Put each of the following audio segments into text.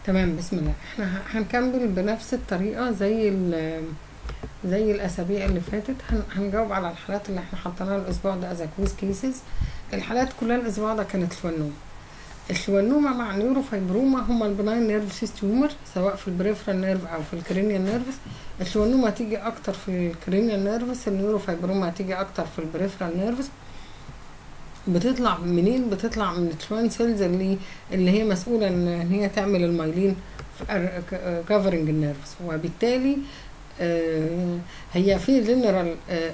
تمام بسم الله احنا ه- هنكمل بنفس الطريقة زي ال زي الأسابيع اللي فاتت هن- هنجاوب على الحالات اللي احنا حطيناها الأسبوع ده as a quiz cases الحالات كلها الأسبوع ده كانت شوانوما الشوانوما مع نيوروفايبروما هما البناين نيرف سيستومر سواء في البريفرال نيرف أو في الكرينيال نيرفس الشوانوما تيجي أكتر في الكرينيال نيرفس النيوروفايبروما تيجي أكتر في البريفرال نيرفس بتطلع منين بتطلع من الشوان سيلز اللي اللي هي مسؤوله ان إن هي تعمل المايلين كفرنج النيرفز وبالتالي آه، هي في جنرال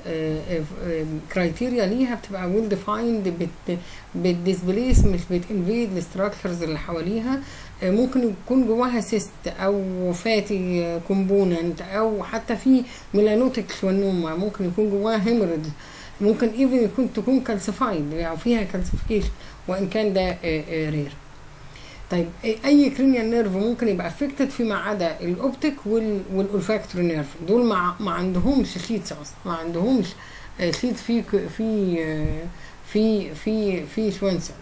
كرايتيريا ليها بتبقى ويل ديفايند بتديسبليس مش بتنفيد الستراكشرز اللي حواليها آه، ممكن يكون جواها سيست او فاتي كومبوننت او حتى في ميلانوتيك شوانوما ممكن يكون جواها هيموريدج ممكن ايفن يكون تكون كالسيفايد او فيها كالسيفيكيشن وان كان ده رير طيب اي كرينيال نيرف ممكن يبقى افكتد فيما عدا الاوبتيك والاولفاكتوري نيرف دول ما ما عندهمش شيتس اصلا ما عندهمش شيت في ك- في آه، في في في شوانسر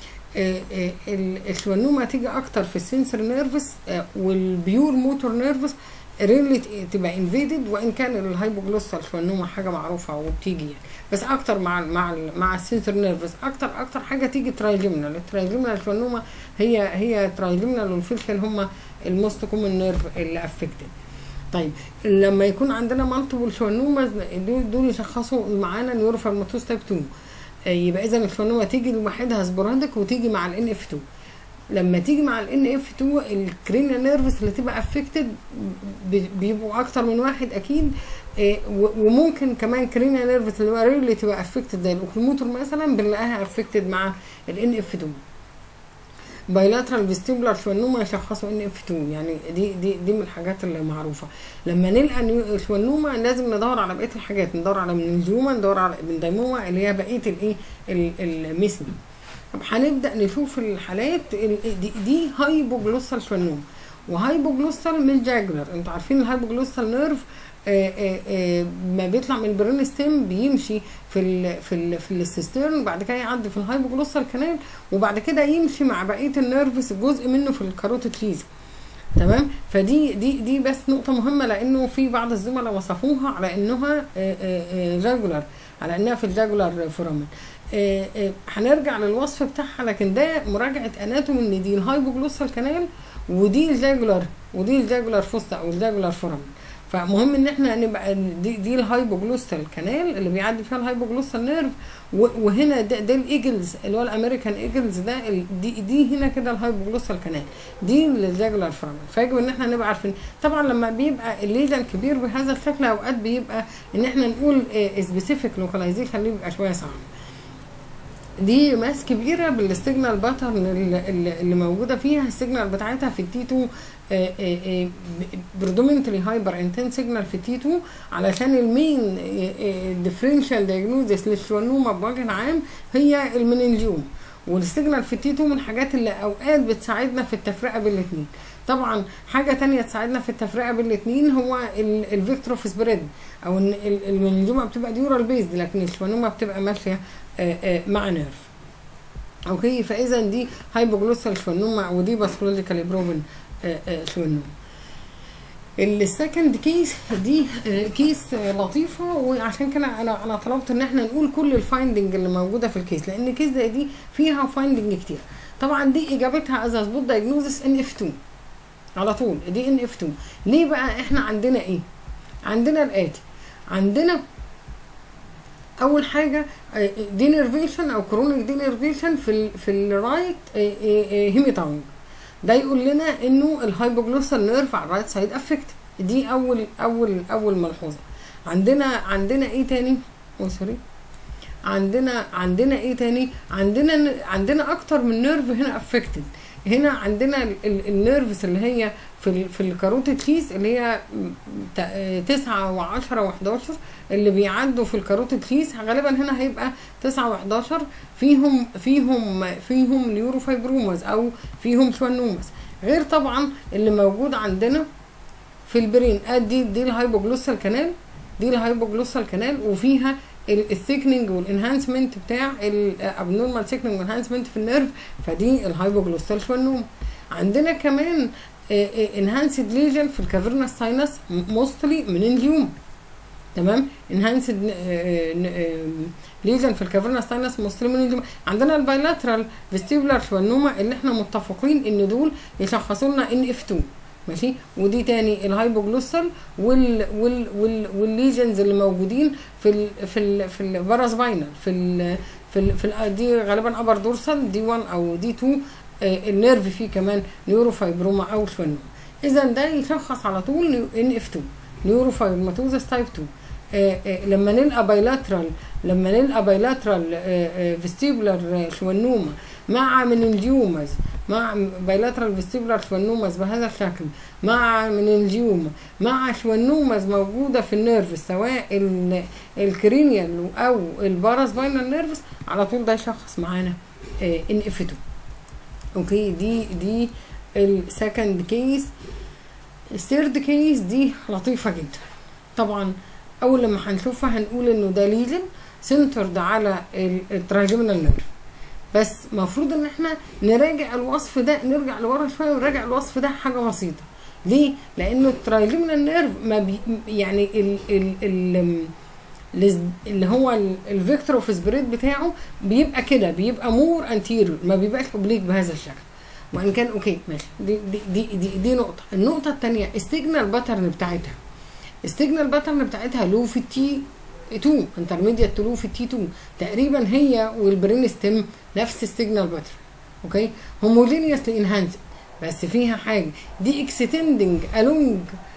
الشوانوما تيجي اكتر في السنسور نيرفس والبيور موتور نيرفس ريلي تبقى انفيدد وان كان الهايبوجلوسال شوانوما حاجه معروفه وبتيجي يعني بس اكتر مع ال مع ال مع السنسور نيرفس اكتر اكتر حاجه تيجي ترايجيمنال الترايجيمنال شوانوما هي هي ترايجيمنال والفيشل هم الموست كومن نيرف اللي افكتد طيب لما يكون عندنا مالتيبل شوانوما دول دول يشخصوا معانا نيوروفارماتوس تايب 2 آه، يبقى اذا الشوانوما تيجي لوحدها سبوراديك وتيجي مع الان اف 2 لما تيجي مع الان اف 2 الكرينيا نيرفس اللي تبقى افكتد بيبقوا اكتر من واحد اكيد آه، و- وممكن كمان كرينيا نيرفس اللي هو ريلي تبقى افكتد زي الاوكلوموتور مثلا بنلاقيها افكتد مع الان اف 2 بايلاترال فيستيبولار شوانوما يشخصوا ان اف 2 يعني دي دي دي من الحاجات اللي معروفه لما نلقى نيو- شوانوما لازم ندور على بقيه الحاجات ندور على منجوما ندور على ابنديموما اللي هي بقيه الايه ال- الميسن طب هنبدا نشوف الحالات ال- دي, دي هايبوجلوسال شوانوما وهايبوجلوسال مش جاجلر انتوا عارفين الهايبوجلوسال نيرف آه، آه، آه، ما بيطلع من البرين ستيم بيمشي في ال في ال في السيسترن وبعد كده يعدي في الهايبوجلوسال كانال وبعد كده يمشي مع بقيه النيرفز جزء منه في الكاروتيد ليز تمام فدي دي دي بس نقطه مهمه لانه في بعض الزملاء وصفوها على انها جاجولار على انها في الجاجولار فورامين آه، آه، هنرجع للوصف بتاعها لكن ده مراجعه اناتومي ان دي الهايبوجلوسال كانال ودي الجاجولار ودي الجاجولار فوستا او الجاجولار فورامين فمهم ان احنا نبقى دي, دي الهايبوجلوستال كانال اللي بيعدي فيها الهايبوجلوستال نيرف و- وهنا ده, ده الايجلز اللي هو الامريكان ايجلز ده ال- دي, دي هنا كده الهايبوجلوستال كانال دي الجاجولار فرامل فيجب ان احنا نبقى عارفين طبعا لما بيبقى الليجن كبير بهذا الشكل اوقات بيبقى ان احنا نقول سبيسيفيك لوكاليزيشن دي بيبقى شويه صعب دي ماس كبيره بالستيجنال باترن اللي, اللي- اللي موجوده فيها السيجنال بتاعتها في التي 2 بريدومينتلي هايبر انتنس سيجنال في التي 2 علشان المين ديفرنشال دايجنوزيس للشوانوما بوجه عام هي المننجيوم والسيجنال في التي 2 من الحاجات اللي اوقات بتساعدنا في التفرقه بين الاثنين طبعا حاجه تانية تساعدنا في التفرقه بين الاثنين هو الفيكتور اوف سبريد او ان ال- المننجيوما بتبقى ديورال بيزد لكن الشوانوما بتبقى ماشيه آه، آه، مع نيرف اوكي فاذا دي هايبوجلوسال شوانوما ودي باثولوجيكالي بروفن شوانوما السكند كيس دي آه، كيس آه، لطيفه وعشان كده انا انا طلبت ان احنا نقول كل الفايندنج اللي موجوده في الكيس لان الكيس زي دي فيها فايندنج كتير طبعا دي اجابتها از سبوت دايجنوزس ان اف 2 على طول دي ان اف 2 ليه بقى احنا عندنا ايه عندنا الاتي عندنا اول حاجه دينرفيشن او كرونيك دينرفيشن في ال في الرايت هيميتاونج ده يقول لنا انه الهايبوجلوسال نيرف على الرايت سايد افكت دي اول اول اول ملحوظه عندنا عندنا ايه تاني أو سوري عندنا عندنا ايه تاني عندنا عندنا اكتر من نيرف هنا افكتد هنا عندنا ال- ال- النيرفز اللي هي في ال في الكاروتيد ليز اللي هي م- تا- تسعة و10 و11 اللي بيعدوا في الكاروتيد ليز غالبا هنا هيبقى تسعة و11 فيهم فيهم فيهم نيوروفايبروماز او فيهم شوانوماز غير طبعا اللي موجود عندنا في البرين ادي دي الهايبوجلوسال كانال دي الهايبوجلوسال كانال وفيها الثيكننج والانهانسمنت بتاع الابنورمال ثيكننج والانهانسمنت في النيرف فدي الهايبوجلوسال شوانوما عندنا كمان انهانسد ليجن في الكافيرنا ساينس موستلي من اليوم تمام انهانسد ليجن في الكافيرنا ساينس موستلي من اليوم عندنا البايلاترال فيستيبولار شوانوما اللي احنا متفقين ان دول يشخصوا لنا ان اف 2 ماشي ودي تاني الهايبوجلوسال وال وال وال والليجنز اللي موجودين في ال في ال في الباراسباينال في ال في ال في ال دي غالبا ابر دورسال دي 1 او دي 2 آه النيرف فيه كمان نيوروفايبروما او شوانوما اذا ده يشخص على طول ان اف 2 نيوروفايبروماتوزس تايب 2 آه آه لما نلقى بايلاترال لما نلقى بايلاترال فيستيبولار شوانوما مع مننجيومز مع بايلاترال فيستيبولار شوانومز بهذا الشكل مع مننجيوما مع شوانومز موجوده في النيرف سواء الكرينيال او الباراسباينال نيرفز على طول ده يشخص معانا ان اف 2 اوكي دي دي السكند كيس الثيرد كيس دي لطيفه جدا طبعا اول لما هنشوفها هنقول انه ده ليجن سنترد على التراجمنال نيرف بس المفروض ان احنا نراجع الوصف ده نرجع لورا شويه ونراجع الوصف ده حاجه بسيطه ليه لانه الترايجمنال نيرف ما بي يعني ال ال ال اللي هو الفيكتور اوف سبريد بتاعه بيبقى كده بيبقى مور انتيريور ما بيبقاش اوبليك بهذا الشكل وان كان اوكي ماشي دي دي دي دي, دي نقطه النقطه الثانيه السيجنال باترن بتاعتها السيجنال باترن بتاعتها لو في التي 2 انترميديت تو لو في التي 2 تقريبا هي والبرين ستيم نفس السيجنال باترن اوكي هوموجينيوسلي انهانس بس فيها حاجه دي اكستندنج الونج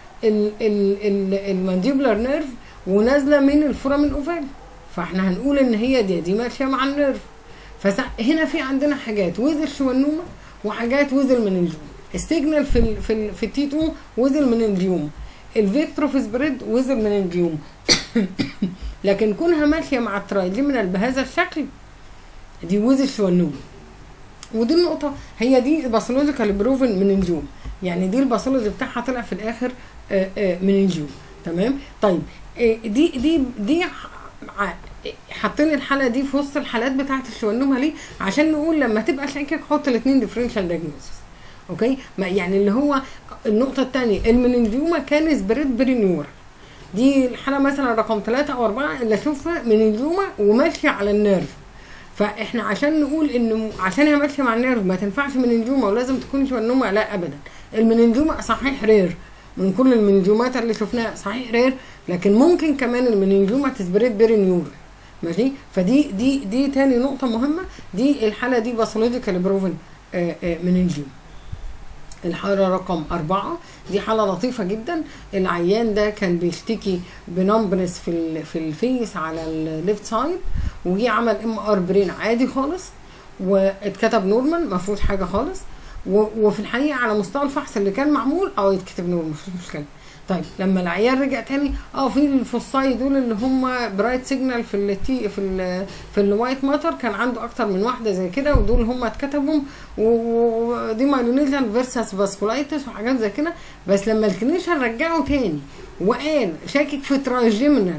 المانديبولار نيرف ونازله من الفورامين اوفال فاحنا هنقول ان هي دي دي ماشيه مع النيرف فهنا في عندنا حاجات وذ الشوانوما وحاجات وذ المننجيوم السيجنال في ال في ال في التي 2 وذ المننجيوم الفيكتور في سبريد وذ المننجيوم لكن كونها ماشيه مع الترايجيمينال بهذا الشكل دي وذ الشوانوما ودي النقطه هي دي باثولوجيكال بروفن مننجيوم يعني دي الباثولوجي بتاعها طلع في الاخر مننجيوم تمام طيب دي دي دي حاطين الحاله دي في وسط الحالات بتاعه الشوانوما ليه عشان نقول لما تبقى شاكك حط الاثنين ديفرنشال دايجنوستس اوكي ما يعني اللي هو النقطه الثانيه المننجيوما كان سبريد برينيور دي الحاله مثلا رقم ثلاثة او أربعة اللي اشوفها مننجيوما وماشيه على النيرف فاحنا عشان نقول انه عشان هي ماشيه مع النيرف ما تنفعش مننجوما ولازم تكون شوانوما لا ابدا المننجوما صحيح رير من كل المننجومات اللي شفناها صحيح رير لكن ممكن كمان المننجوما تسبريد برينيور ماشي فدي دي دي تاني نقطه مهمه دي الحاله دي باثولوجيكال بروفن مننجيوم الحالة رقم أربعة دي حالة لطيفة جدا العيان ده كان بيشتكي بنمبرس في ال في الفيس على الليفت سايد وجي عمل ام ار برين عادي خالص واتكتب نورمال ما فيهوش حاجة خالص وفي الحقيقة على مستوى الفحص اللي كان معمول اه يتكتب نورمال مفيش مشكلة طيب لما العيان رجع تاني اه في الفصاي دول اللي هم برايت سيجنال في التي في ال في الوايت ماتر كان عنده اكتر من واحده زي كده ودول هم اتكتبهم ودي مايلونيزيان فيرسس فاسكولايتس وحاجات زي كده بس لما الكلينيشن رجعه تاني وقال شاكك في تراجيمنال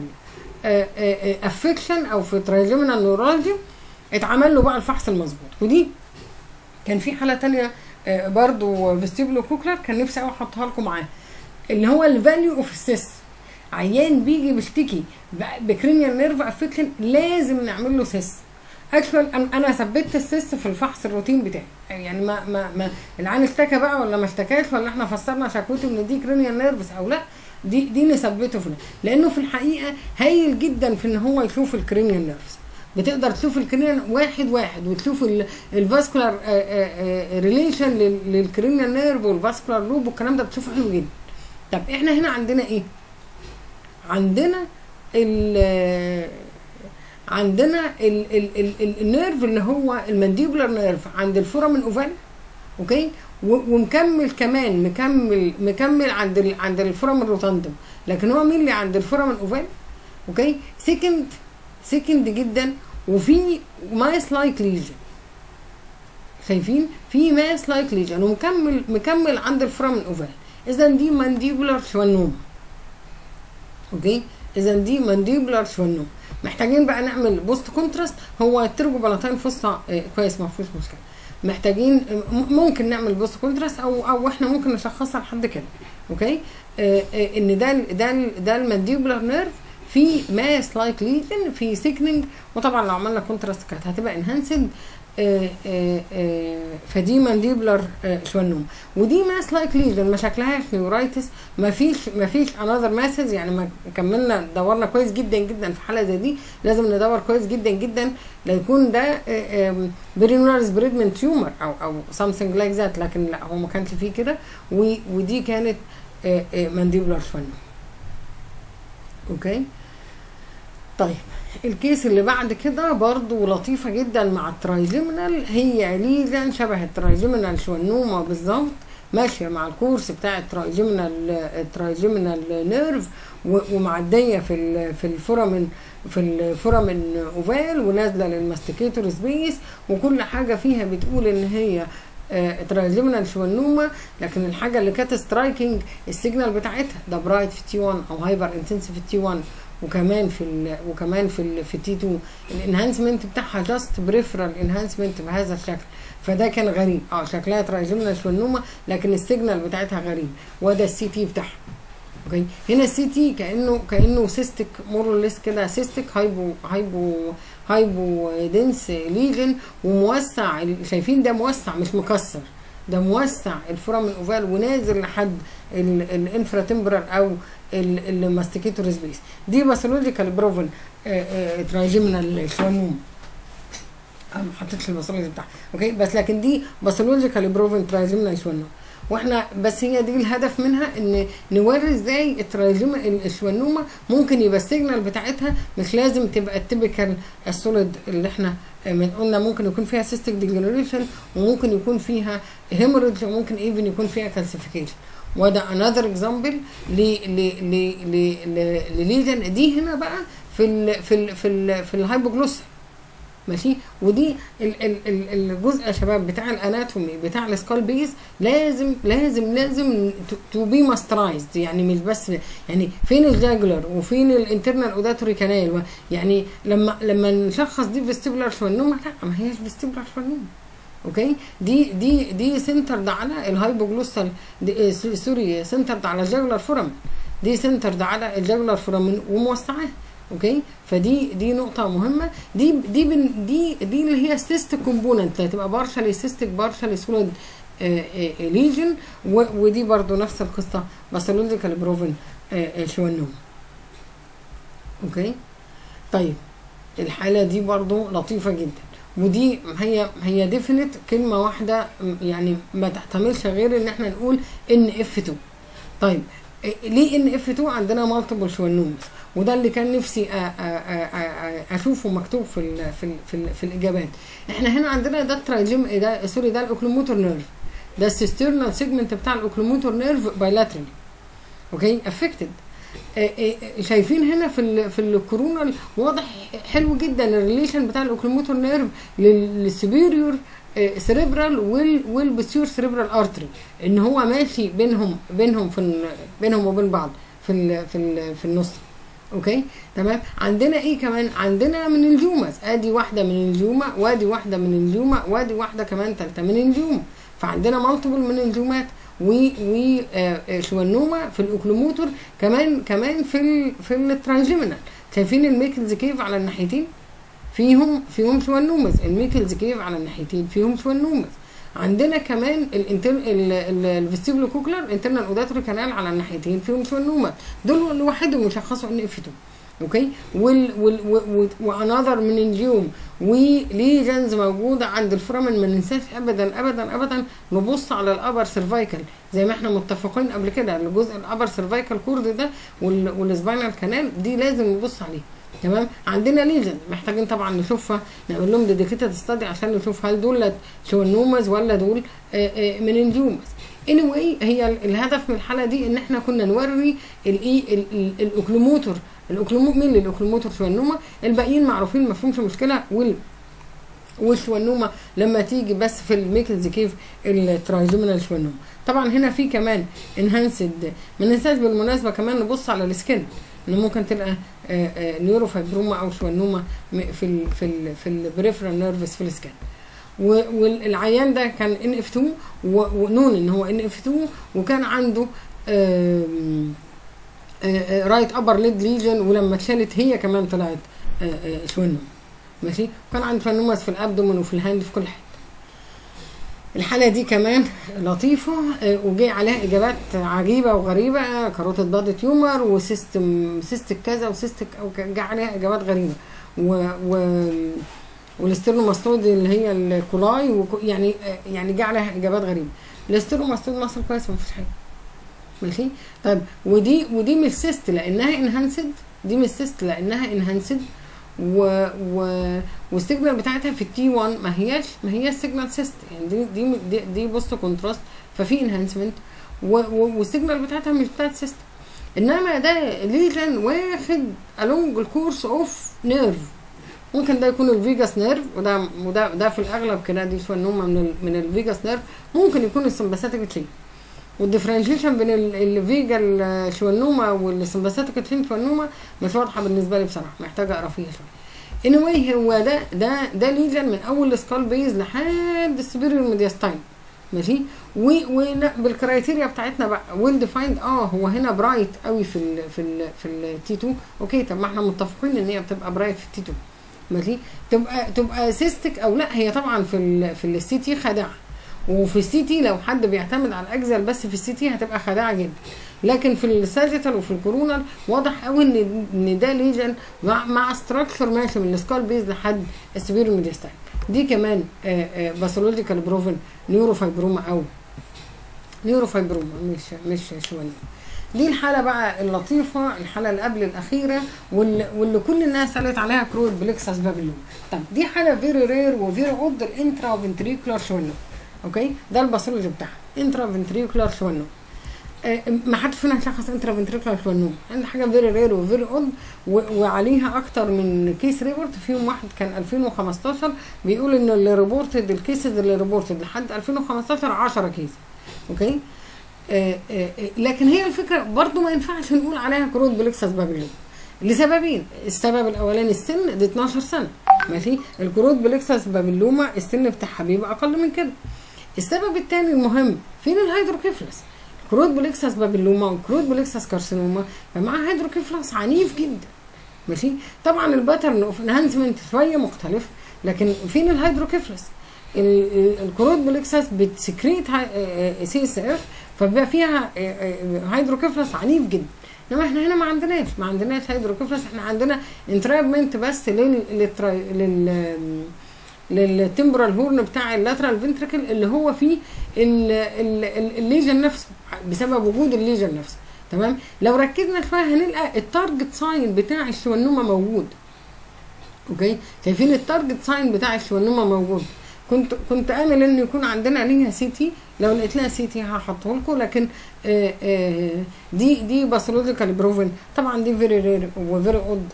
افكشن او في تراجيمنال نورالجي اتعمل له بقى الفحص المظبوط ودي كان في حاله تانية برضو فيستيبلو كوكلر كان نفسي قوي احطها لكم معاه اللي هو الفاليو اوف السيس عيان بيجي بيشتكي بكرينيال نيرف افكشن لازم نعمل له سيس اكشوال انا ثبتت السيس في الفحص الروتين بتاعي يعني ما ما ما العيان اشتكى بقى ولا ما اشتكاش ولا احنا فسرنا شكوته ان دي كرينيال نيرفز او لا دي دي نثبته في لانه في الحقيقه هايل جدا في ان هو يشوف الكرينيال نيرفز بتقدر تشوف الكرينيال واحد واحد وتشوف الفاسكولار ريليشن للكرينيال نيرف والفاسكولار لوب والكلام ده بتشوفه حلو جدا طب احنا هنا عندنا ايه عندنا ال عندنا ال ال ال ال النيرف اللي هو المانديبولار نيرف عند الفورامين اوفال اوكي ومكمل كمان مكمل مكمل عند ال عند الفورامين روتاندم لكن هو مين اللي عند الفورامين اوفال اوكي سكند سكند جدا وفي مايس لايك ليجن شايفين في ماس لايك ليجن ومكمل مكمل عند الفورامين اوفال اذا دي مانديبولار شوانوما اوكي اذا دي مانديبولار شوانوما محتاجين بقى نعمل بوست كونتراست هو الترجو بلاتين فوسطى اه كويس ما فيهوش مشكله محتاجين م- ممكن نعمل بوست كونتراست او او احنا ممكن نشخصها لحد كده اوكي آه آه ان ده ال- ده ال- ده المانديبولار نيرف في ماس لايك ليجن في سيكننج وطبعا لو عملنا كونتراست كانت هتبقى انهانسد آه آه آه فدي مانديبولار آه شوانوم ودي ماس لايك ليجن ما شكلهاش نيورايتس ما فيش ما فيش انذر ماسز يعني ما كملنا دورنا كويس جدا جدا في حاله زي دي لازم ندور كويس جدا جدا لا يكون ده برينولار سبريدمنت تيومر او او سامثينج لايك ذات لكن لا هو ما كانش فيه كده و- ودي كانت مانديبولار شوانوم اوكي طيب الكيس اللي بعد كده برضو لطيفة جدا مع الترايجيمينال هي ليجن شبه الترايجيمينال شوانوما بالظبط ماشية مع الكورس بتاع الترايجيمينال الترايجيمينال نيرف و- ومعدية في ال- في الفورامين في الفورامين اوفال ونازلة للماستيكيتور سبيس وكل حاجة فيها بتقول ان هي ترايجيمينال شوانوما لكن الحاجة اللي كانت سترايكنج السيجنال بتاعتها ده برايت في تي 1 او هايبر انتنسيف في تي 1 وكمان في ال وكمان في ال في تي 2 الانهانسمنت بتاعها جاست بريفرال انهانسمنت بهذا الشكل فده كان غريب اه شكلها ترايجيمينال شوانوما لكن السيجنال بتاعتها غريب وده السي تي بتاعها اوكي هنا السي تي كانه كانه سيستك مورلس كده سيستك هايبو هايبو هايبو دنس ليجن وموسع ال- شايفين ده موسع مش مكسر ده موسع الفورامين اوفال ونازل لحد الانفرا تمبرال او الماستيكيتور سبيس دي باثولوجيكال بروفن ترايجيمينال شوانوم انا ما حطيتش الباثولوجي بتاعها اوكي بس لكن دي باثولوجيكال بروفن ترايجيمينال شوانوم واحنا بس هي دي الهدف منها ان نوري ازاي الترايجيما الشوانومه ممكن يبقى السيجنال بتاعتها مش لازم تبقى التيبيكال السوليد اللي احنا من قلنا ممكن يكون فيها سيستيك ديجنريشن وممكن يكون فيها هيموريدج وممكن ايفن يكون فيها كالسيفيكيشن وده انذر اكزامبل لليجن دي هنا بقى في ال في ال في ال في الهايبوجلوسال ماشي ودي ال ال ال الجزء يا شباب بتاع الاناتومي بتاع السكال بيز لازم لازم لازم تو بي ماسترايزد يعني مش بس يعني فين الجاجولار وفين الانترنال اوداتوري كانال يعني لما لما نشخص دي فيستيبولار شوانوما لا ما هياش فيستيبولار شوانوما اوكي دي دي دي سنترد على الهايبوجلوسال دي- آه، سوري سنترد على الجاجولار فورامين دي سنترد على الجاجولار فورامين وموسعاه اوكي فدي دي نقطة مهمة دي دي بن دي دي اللي هي سيستيك كومبوننت هتبقى بارشالي سيستيك بارشالي سوليد ليجن ودي برضو نفس القصة باثولوجيكال بروفن شوانوم اوكي طيب الحالة دي برضو لطيفة جدا ودي هي هي ديفينيت كلمة واحدة م- يعني ما تحتملش غير ان احنا نقول ان اف 2 طيب إيه- ليه ان اف 2 عندنا مالتيبل شوانومز وده اللي كان نفسي أ- أ- أ- أ- اشوفه مكتوب في ال في ال في, ال في الاجابات احنا هنا عندنا ده الترايجيم ده سوري ده الاوكلوموتور نيرف ده السيسترنال سيجمنت بتاع الاوكلوموتور نيرف بايلاترالي اوكي افكتد شايفين هنا في ال في الكورونا واضح حلو جدا الريليشن بتاع الاوكلوموتور نيرف للسبيريور سيريبرال والبسيور سيريبرال ارتري ان هو ماشي بينهم بينهم في ال- بينهم وبين بعض في ال في ال في النص اوكي تمام عندنا ايه كمان عندنا من الجومز ادي واحده من الجومه وادي واحده من الجومه وادي واحده كمان ثالثه من الجومه فعندنا مالتيبل من الجومات و و آه، آه، شوانوما في الاوكلوموتور كمان كمان في ال في الترايجيمينال شايفين الميكلز كيف على الناحيتين فيهم فيهم شوانومز الميكلز كيف على الناحيتين فيهم شوانومز عندنا كمان الانتر الفيستيبولو كوكلر انترنال اوداتوري كانال على الناحيتين فيهم شوانوما دول لوحدهم يشخصوا ان اف 2 اوكي وال وال وانذر من الجيوم وليجنز موجوده عند الفرامن ما ننساش ابدا ابدا ابدا نبص على الابر سيرفايكال زي ما احنا متفقين قبل كده الجزء الابر سيرفايكال كورد ده وال- والسباينال كانال دي لازم نبص عليه تمام عندنا ليجن محتاجين طبعا نشوفها نعمل لهم ديديكيتد ستادي عشان نشوف هل دول شوانومز ولا دول من الجومز anyway هي ال- الهدف من الحلقه دي ان احنا كنا نوري الايه ال- ال- الاوكلوموتور الاوكلومو مين اللي الاوكلوموتور شوانوما الباقيين معروفين ما فيهمش مشكله وال والشوانوما لما تيجي بس في الميكلز كيف الترايجيمينال شوانوما طبعا هنا في كمان انهانسد ما ننساش بالمناسبه كمان نبص على السكن ان ممكن تلقى نيوروفايبروما او شوانوما م- في ال في ال في البريفرال نيرفس في السكن والعيان ده كان ان اف 2 ونون ان هو ان اف 2 وكان عنده رايت ابر ليد ليجن ولما اتشالت هي كمان طلعت شوينوم ماشي وكان عنده شوينوماس في الابدومن وفي الهاند في كل حته الحاله دي كمان لطيفه وجي عليها اجابات عجيبه وغريبه كاروتيد بادي تيومر وسيستم سيستك كذا وسيستك او جه عليها اجابات غريبه و, و والاستيرنوماستود اللي هي الكولاي يعني يعني جه عليها اجابات غريبه الاستيرنوماستود مصر كويس مفيش حاجه ماشي طيب ودي ودي مش سيست لانها انهانسد دي مش سيست لانها انهانسد و و والسيجنال بتاعتها في التي 1 ما هياش ما هياش سيجنال سيست يعني دي دي دي, دي بوست كونتراست ففي انهانسمنت والسيجنال بتاعتها مش بتاعت سيست انما ده ليجن واخد along الكورس اوف نيرف ممكن ده يكون الفيجاس نيرف وده وده ده في الاغلب كده دي شويه نومه من ال من الفيجاس نيرف ممكن يكون السمباثيك تشين والديفرنشيشن بين الفيجا الشوانوما والسمباثيك تشين شوانوما مش واضحه بالنسبه لي بصراحه محتاجه اقرا فيها شويه anyway هو ده ده ده ليجن من اول السكال بيز لحد السبيريور ميدياستاين ماشي وبالكرايتيريا بتاعتنا بقى ويل ديفايند اه هو هنا برايت قوي في ال في ال في التي 2 اوكي طب ما احنا متفقين ان هي بتبقى برايت في التي 2 ماشي تبقى تبقى سيستك او لا هي طبعا في ال في السي تي خادعه وفي السي تي لو حد بيعتمد على الاجزاء بس في السي تي هتبقى خادعه جدا لكن في الساجيتال وفي الكورونال واضح قوي ان ان ده ليجن مع, مع ستراكشر ماشي من السكال بيز لحد السبيرو ميديستاين دي كمان باثولوجيكال بروفن نيوروفايبروما او نيوروفايبروما مش مش شويه دي الحاله بقى اللطيفه الحاله اللي قبل الاخيره واللي, واللي كل الناس قالت عليها كرود بليكساس بابلون طب دي حاله فيري رير وفيري اود الانترا فنتريكولار شوينو اوكي ده الباثولوجي بتاعها انترا فنتريكولار شوينو آه ما حدش فينا شخص انترا فنتريكولار شوينو عندنا حاجه فيري رير وفيري اود وعليها اكتر من كيس ريبورت فيهم واحد كان 2015 بيقول ان اللي ريبورتد الكيسز اللي ريبورتد لحد 2015 10 كيس اوكي آه آه لكن هي الفكره برضو ما ينفعش نقول عليها كرود بليكساس بابلون لسببين السبب الاولاني السن دي 12 سنه ماشي الكرود بليكساس بابلوما السن بتاعها بيبقى اقل من كده السبب الثاني المهم فين الهيدروكيفلس كرود بليكساس بابلوما وكرود بليكساس كارسينوما فمعها هيدروكيفلس عنيف جدا ماشي طبعا الباترن اوف انهانسمنت شويه مختلف لكن فين الهيدروكيفلس الكرود بليكساس بتسكريت سي اس اف فبيبقى فيها هيدروكيفلس عنيف جدا انما احنا هنا ما عندناش ما عندناش هيدروكيفلس احنا عندنا انترابمنت بس لل لل للتمبرال هورن بتاع اللاترال فنتركل اللي هو فيه الليجن نفسه بسبب وجود الليجن نفسه تمام لو ركزنا شويه هنلقى التارجت ساين بتاع الشوانوما موجود اوكي شايفين التارجت ساين بتاع الشوانوما موجود كنت كنت امل ان يكون عندنا ليها سي تي لو لقيت لها سي تي هحطه لكم لكن آآ آآ دي دي باثولوجيكال بروفن طبعا دي فيري رير وفيري اود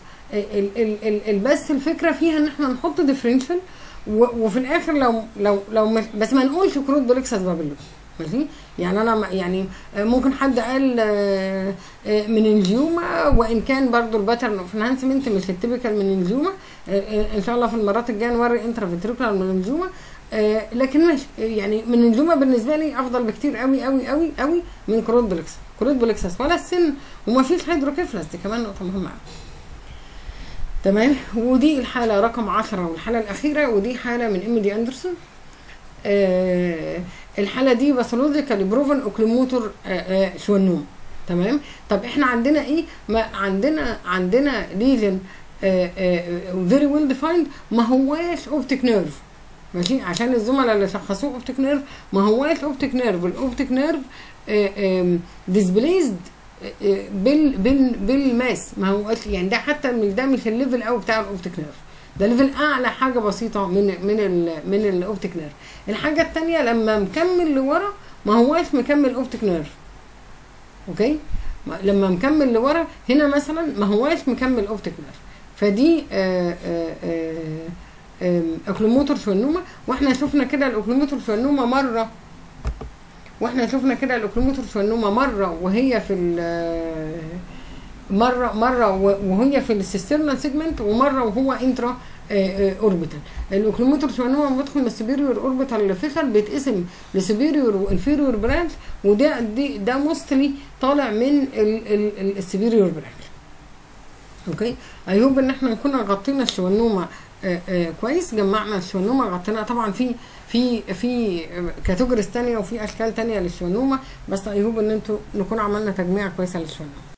بس الفكره فيها ان احنا نحط ديفرنشال وفي الاخر لو لو لو بس ما نقولش كروت بوليكساس بابلون ماشي يعني انا يعني ممكن حد قال من انجيوما وان كان برضو الباترن اوف انهانسمنت مش التيبيكال من انجيوما ان شاء الله في المرات الجايه نوري انترافنتريكولار من انجيوما لكن ماشي يعني من انجيوما بالنسبه لي افضل بكتير قوي قوي قوي قوي من كروت بوليكساس كروت بوليكساس ولا السن وما فيش هيدروكيفلس دي كمان نقطه مهمه قوي تمام ودي الحاله رقم 10 والحاله الاخيره ودي حاله من ام دي اندرسون آه الحاله دي باثولوجيكال بروفن اوكليموتور شوانوم تمام طب احنا عندنا ايه ما عندنا عندنا ليجن فيري ويل ديفايند ما هواش اوبتيك نيرف ماشي عشان الزملاء اللي شخصوه اوبتيك نيرف ما هواش اوبتيك نيرف الاوبتيك نيرف ديسبليزد بال بال بالماس ما هو يعني ده حتى مش ده مش الليفل قوي بتاع الاوبتيك نيرف ده ليفل اعلى حاجه بسيطه من من ال من الاوبتيك نيرف الحاجه الثانيه لما مكمل لورا ما هواش مكمل اوبتيك نيرف اوكي لما مكمل لورا هنا مثلا ما هواش مكمل اوبتيك نيرف فدي اوكلوموتور شونوما واحنا شفنا كده الاوكلوموتور شونوما مره واحنا شفنا كده الاوكلوموتور شونوما مره وهي في مره مره وهي في السيسترنال سيجمنت ومره وهو انترا اوربيتال الاوكلوموتور شوانوما بيدخل من السوبيريور اوربيتال فيشر بيتقسم لسوبيريور وانفيريور برانش وده دي ده موستلي طالع من السوبيريور برانش اوكي اي هوب ان احنا نكون غطينا الشوانوما آه آه كويس جمعنا الشوانوما غطيناها طبعا في في في كاتيجوريز تانية وفي اشكال تانية للشوانوما بس اي هوب ان انتوا نكون عملنا تجميع كويسه للشوانوما